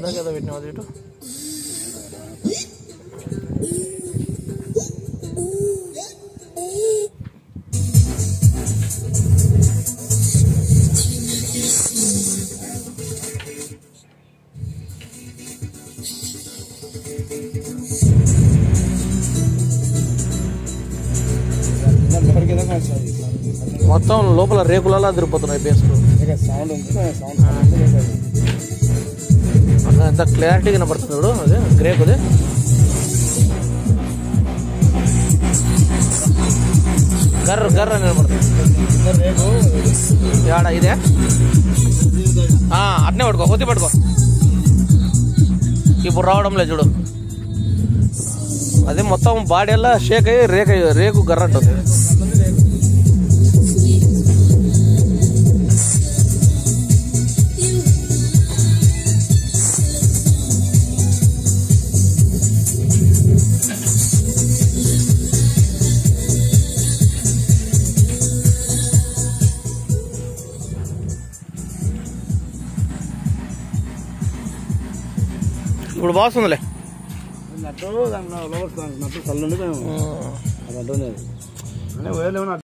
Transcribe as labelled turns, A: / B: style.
A: ఇందాక ఏదో పెట్టినావు అది ఇటు
B: లోపలికి ఏదో కొంచెం అది సౌండ్
A: మొత్తం లోపల రేకులలో తిరిగిపోతున్నాయి బేస్లు
B: ఇక సౌండ్ ఉంది సౌండ్ సౌండ్
A: ఎంత క్లారిటీ కనపడుతుంది చూడు అదే గ్రేప్ అది గర్ర గర్ర అని కనపడుతుంది
B: రేపు
A: యాడ ఇదే ఆ, అట్నే పట్టుకో కొద్ది పట్టుకో ఇప్పుడు రావడం లేదు చూడు అది మొత్తం బాడీ అలా షేక్ అయ్యి రేక్ అయ్యి రేకు గర్ర అంటుంది ఇప్పుడు బాగుందిలే
B: నట్టు దాంట్లో లోపల నట్టు కళ్ళు ఉండి మేము అది అంటుంది అని వేరే